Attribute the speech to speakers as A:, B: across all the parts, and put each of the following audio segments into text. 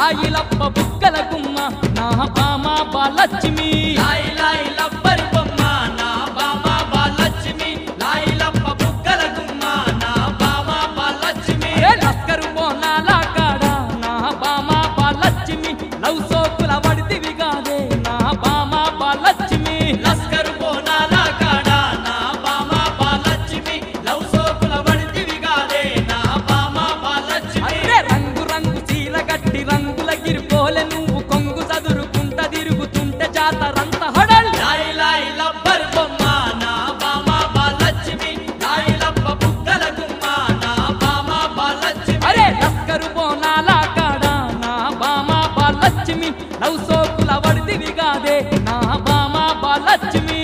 A: లాయిలప్ప బుక్కల గుమ్మ నా బామ బాలక్ష్మి
B: లాయి లాయి లబ్బరి బొమ్మ నా బామ బాలక్ష్మి లాయి లప్ప బుగ్గల గుమ్మ నా బామ బాలక్ష్మి
A: ఏ లస్కరు బోనాల కాడ నా బామ బాలక్ష్మి లవ్ సోకుల వడితివి కాదే నా బామ బాలక్ష్మి
B: లస్కరు బోనాల కాడ నా బామ బాలక్ష్మి లవ్ సోకుల వడితివి గాదే నా బామ బాలక్ష్మి
A: అరే రంగు రంగు చీర గట్టి రంగుల గిరిపోలే నువ్వు కొంగు చదురుకుంట తిరుగుతుంటే జాతరంత హడల్
B: లాయి లాయి లబ్బరి బొమ్మ నా బామ బాలక్ష్మి లాయి లప్ప బుగ్గల గుమ్మ నా బామ బాలక్ష్మి
A: అరే లస్కరు బోనాల కాడ నా బామ బాలక్ష్మి లవ్ సోకుల వడితివి కాదే నా బామ బాలక్ష్మి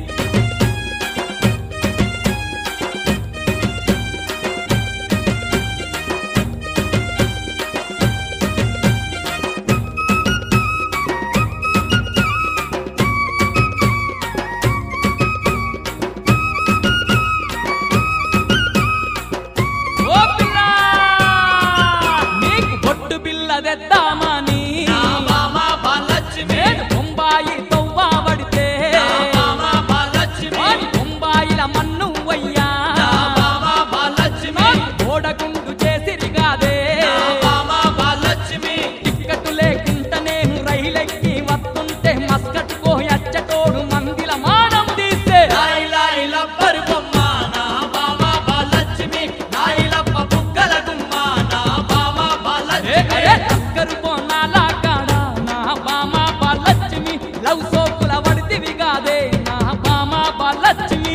A: ఓ పిల్ల నీకు బొట్టు బిల్ల తెద్దామని
B: నా బామ బాలక్ష్మి
A: నేను బొంబాయి తవ్వబడితే
B: నా బామ బాలక్ష్మి
A: వాడి బొంబాయిల మన్ను వయ్యా
B: నా బామ బాలక్ష్మి
A: ఓడగుండు చేసిరిగాదే
B: నా బామ బాలక్ష్మి
A: టిక్కటు లేకుంట నేను రైలెక్కి వస్తుంటే మస్కట్టుకో అచ్చటోడు మందిల మానం తీసే
B: లాయి లాయి లబ్బరి బొమ్మ నా బామ బాలక్ష్మి లాయి లప్ప బుగ్గల గుమ్మ నా బామ బాలక్ష్మి
A: అక్కరు పోనాల కాడ నా బామ బాలక్ష్మి లవ్ సోకుల వడితివి కాదే నా బామ బాలక్ష్మి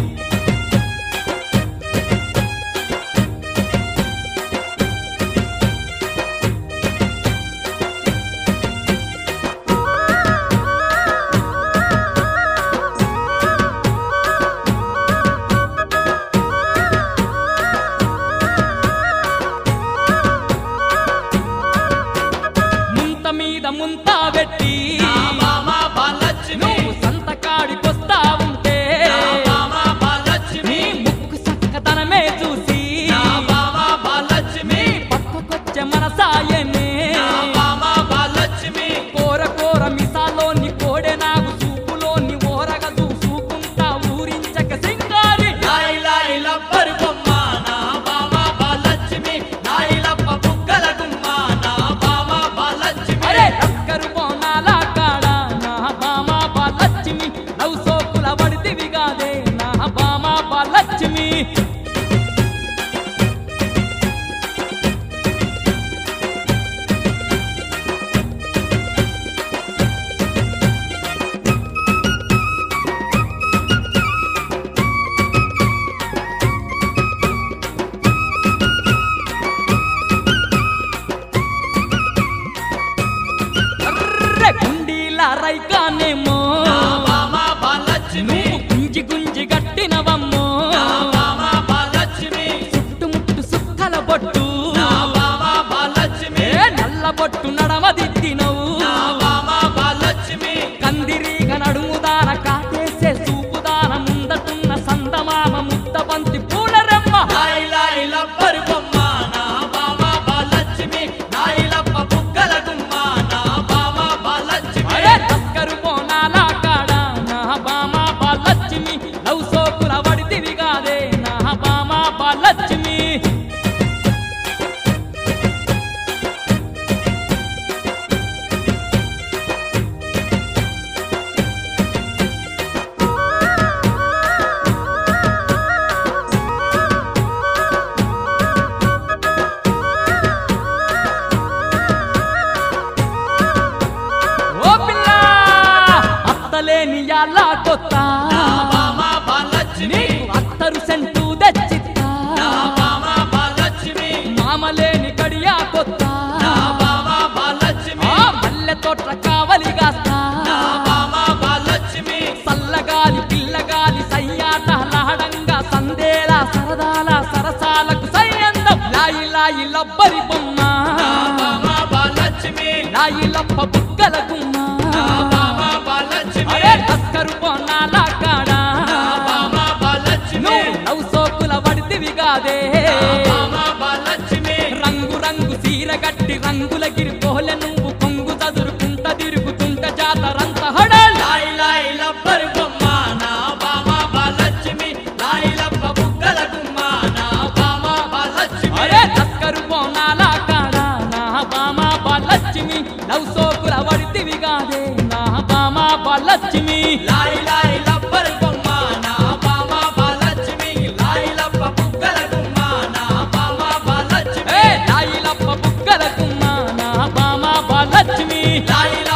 A: ముంత మీద ముంత పెట్టి
B: నా బామ బాలక్ష్మి
A: నువ్వు సంతకాడికొస్తా ఉంటే
B: నా బామ బాలక్ష్మి
A: నీ ముక్కు చక్కదనమే చూసి
B: నా బామ బాలక్ష్మి
A: పక్కకొచ్చే మనసాయనే
B: నా బామ బాలక్ష్మి
A: కోర కోర మిసాలోని కోడె నాకు చూపులోని ఓరగ చూసుకుంటా ఊరించక సింగారి
B: లాయి లాయి లబ్బరి బొమ్మ నా బామ బాలక్ష్మి లాయి లప్ప బుగ్గల గుమ్మ నా బామ బాలక్ష్మి
A: అరే అక్కరు పోనాల కాడ నా బామ బాలక్ష్మి లవ్ సోకుల వడితివి కాదే నా బామ బాలక్ష్మి అర్రె గుండీల రైకానేమో
B: నా బామ బాలక్ష్మి
A: నువ్వు గుంజి గుంజి గట్టినవమ్మో
B: నా బామ బాలక్ష్మి
A: చుట్టుముట్టు సుక్కల బొట్టు
B: నా బామ బాలక్ష్మి
A: ఏ నల్ల బొట్టు నడమదిద్దినవు
B: నా బామ బాలక్ష్మి
A: కందిరీగ నడుముదాన కాటేసే సూపుదాన ముందటున్న సందమామ ముద్ద బంతి పూల రెమ్మ
B: లాయి లాయి లబ్బరి బొమ్మ నా బామ బాలక్ష్మి లాయి లప్ప బుగ్గల గుమ్మ నా బామ బాలక్ష్మి
A: అరే తస్కరు పోనాల కాడ నా బామ బాలక్ష్మి లవ్ సోకుల వడితివి కాదే నా బామ బాలక్ష్మి ఓ పిల్ల అత్తలేని యాలా కొత్త
B: నా బామ బాలక్ష్మి
A: నీకు అత్తరు సెంటు తెచ్చిత్తా
B: నా బామ బాలక్ష్మి
A: మామలేని గడియా కొత్త
B: నా బామ బాలక్ష్మి
A: ఆ మల్లె తోట కావలిగాస్తా
B: నా బామ బాలక్ష్మి
A: సల్లగాలి పిల్లగాలి సయ్యాట లాడంగా సందేల సరదాల సరసాలకు సైన్యందం లాయి లాయి లబ్బరి బొమ్మ
B: నా బామ బాలక్ష్మి
A: లాయి లప్ప బుగ్గల గుమ్మ
B: నా బామ బాలక్ష్మి
A: అరే తస్కరు పొన్నాల కాడ
B: నా బామ బాలక్ష్మి
A: నువ్వు లవ్ సోకుల వడితివి కాదే
B: నా బామ బాలక్ష్మి
A: రంగు రంగు సీర గట్టి రంగు గంగుల గిరి కోహెల నువ్వు కొంగు చదురుకుంట తిరుగుతుంట జాతరంత హడల్
B: లాయి లాయి లబ్బరు బొమ్మ నా బామ బాలచ్మి లాయి లబ్బ బుగ్గల గుమ్మ నా బామ బాలచ్మి
A: అరే తస్కరు పోనాల కాడ నా బామ బాలచ్మి లవ్ సోకుల వడితివి కాదే నా బామ బాలచ్మి
B: లాయి లాయి లబ్బరు బొమ్మ నా బామ బాలచ్మి లాయి లబ్బ బుగ్గల గుమ్మ నా బామ బాలచ్మి
A: ఏ లాయిలప్ప బుగ్గల కుమ్మ నా బామ బాలచ్మి
B: లాయి